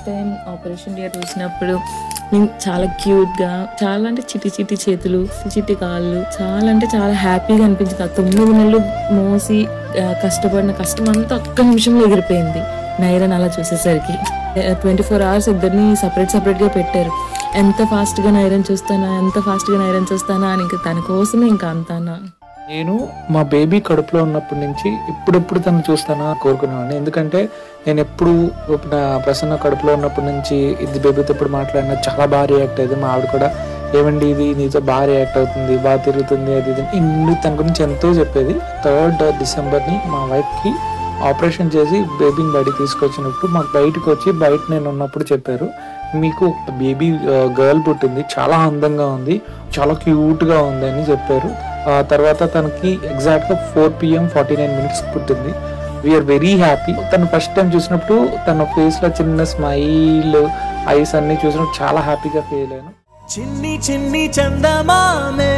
time operation theatre చూసినప్పుడు నేను చాలా క్యూట్గా చాలా అంటే చిట్టి చిట్టి చేతులు చిట్టి కాళ్ళు చాలా అంటే చాలా హ్యాపీగా అనిపించింది ఆ తొమ్మిది నెలలు మోసి ఆ, కష్టపడిన కష్టం అంతా ఒక్క నిమిషంలో ఎగిరిపోయింది నైరన్ అలా చూసేసరికి ట్వంటీ ఫోర్ అవర్స్ ఇద్దరిని సపరేట్ సపరేట్గా పెట్టారు ఎంత ఫాస్ట్గా నైరన్ చూస్తానా ఎంత ఫాస్ట్గా నైరన్ చూస్తానా అని ఇంకా తన కోసమే ఇంకా అంతానా నేను మా బేబీ కడుపులో ఉన్నప్పటి నుంచి ఇప్పుడెప్పుడు తను చూస్తానా కోరుకునేవాడిని ఎందుకంటే నేను ఎప్పుడు నా ప్రసన్న కడుపులో ఉన్నప్పటి నుంచి ఇది బేబీతో ఎప్పుడు మాట్లాడినా చాలా బాగా రియాక్ట్ అయ్యేది మా ఆవిడ కూడా ఏమండి ఇది నీతో బాగా రియాక్ట్ అవుతుంది బాగా తిరుగుతుంది అది ఇది అని ఇన్ని తన గురించి ఎంతో చెప్పేది థర్డ్ డిసెంబర్ని మా వైఫ్కి ఆపరేషన్ చేసి బేబీని బయటికి తీసుకొచ్చినప్పుడు మాకు బయటకు వచ్చి బయట నేను ఉన్నప్పుడు చెప్పారు మీకు బేబీ గర్ల్ పుట్టింది చాలా అందంగా ఉంది చాలా క్యూట్గా ఉంది అని చెప్పారు ఆ తర్వాత తనకి ఎగ్జాక్ట్గా four PM forty nine minutes పుట్టింది వీఆర్ వెరీ హ్యాపీ తను ఫస్ట్ టైం చూసినప్పుడు తన ఫేస్లో చిన్న స్మైల్ ఐస్ అన్ని చూసినప్పుడు చాలా హ్యాపీగా ఫీల్ అయ్యాను చిన్ని చిన్ని చందమామే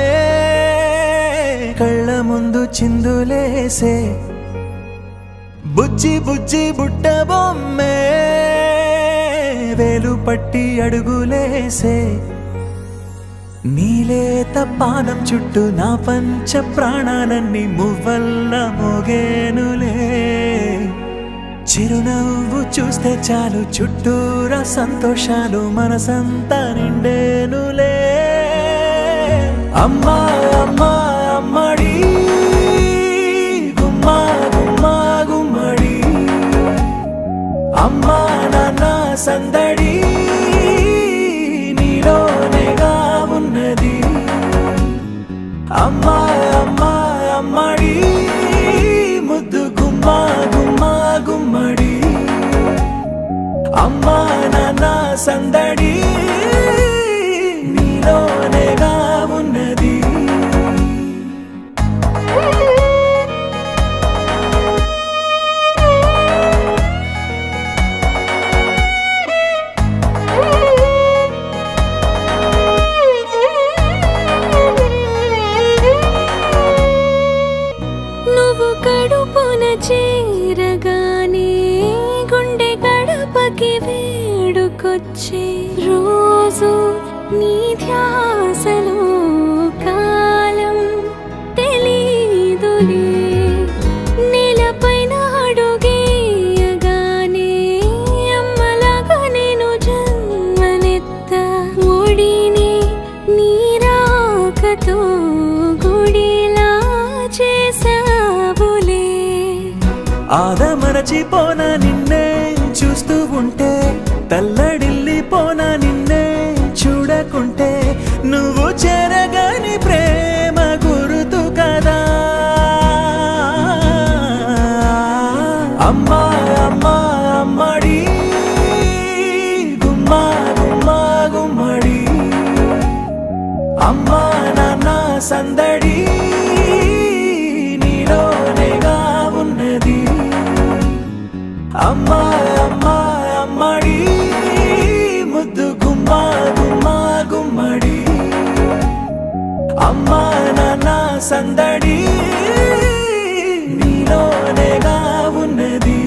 కళ్ళ ముందు చిందులేసే బుజ్జి బుజ్జి బుట్ట బొమ్మే వేలు పట్టి అడుగులేసే నీలేత పానం చుట్టూ నా పంచ ప్రాణాలన్నీ మువ్వల్ల మోగేనులే చిరునవ్వు చూస్తే చాలు చుట్టూరా సంతోషాలు మనసంతా నిండేనులే అమ్మా అమ్మా అమ్మడి గుమ్మా గుమ్మా గుమ్మడి అమ్మా నాన్న సందడి నీలోనేగా ఉన్నది అమ్మా అమ్మా అమ్మడి ముద్దు గుమ్మా గుమ్మా గుమ్మడి అమ్మా నాన్న సందడి నీలోనేగా ఉన్నది నువ్వు కడుపున చేరగానే గుండె గడపకి వేడుకొచ్చే రోజు నీ ధ్యాసలో కాలం తెలీదులే నేలపైన అడుగేయగానే అమ్మలాగా నేను జన్మనెత్త ఒడిని నీరాకతో గుడిలా చేసావులే ఆదమరచిపోన నిన్నే చూస్తూ ఉంటే తల్లడిల్లిపోన నిన్నే చూడకుంటే నువ్వు చెరగని ప్రేమ గురుతు కదా అమ్మా అమ్మా అమ్మడి గుమ్మా గుమ్మా గుమ్మడి అమ్మా నాన్న సందడి నీలోనేగా ఉన్నది అమ్మా అమ్మా అమ్మడి ముద్దు గుమ్మా గుమ్మా గుమ్మడి అమ్మా నాన్న సందడి నీలోనేగా ఉన్నది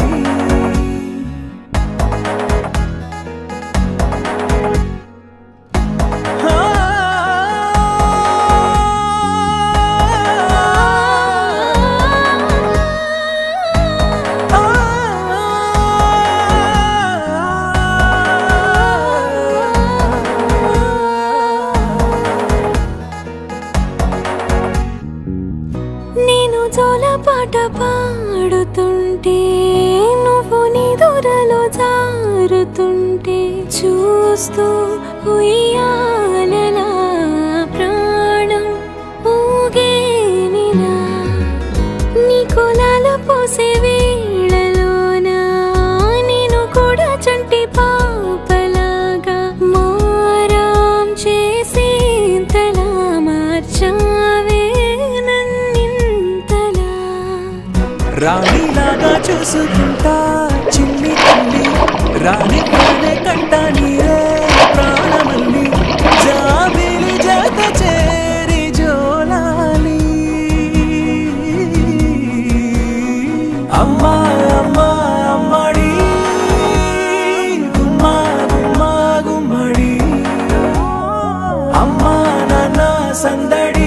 నేను జోలపాట పాడుతుంటే నువ్వు నీ దూరలో జారుతుంటే చూస్తూ ఉయ్యాలలా ప్రాణం ఊగేనినా నీ కులాల పోసే వేళలోన నేను కూడా చంటి పాపలాగా మారాం చేసేంతలా మార్చావే నన్నింతలా రాణిలాగా చూసుకుంటా చిన్ని తల్లి రాణి కానే కంట నీరే ప్రాణమల్లి జాబిలి జత చేరి జోలాలి అమ్మా అమ్మా అమ్మడి గుమ్మా సందడి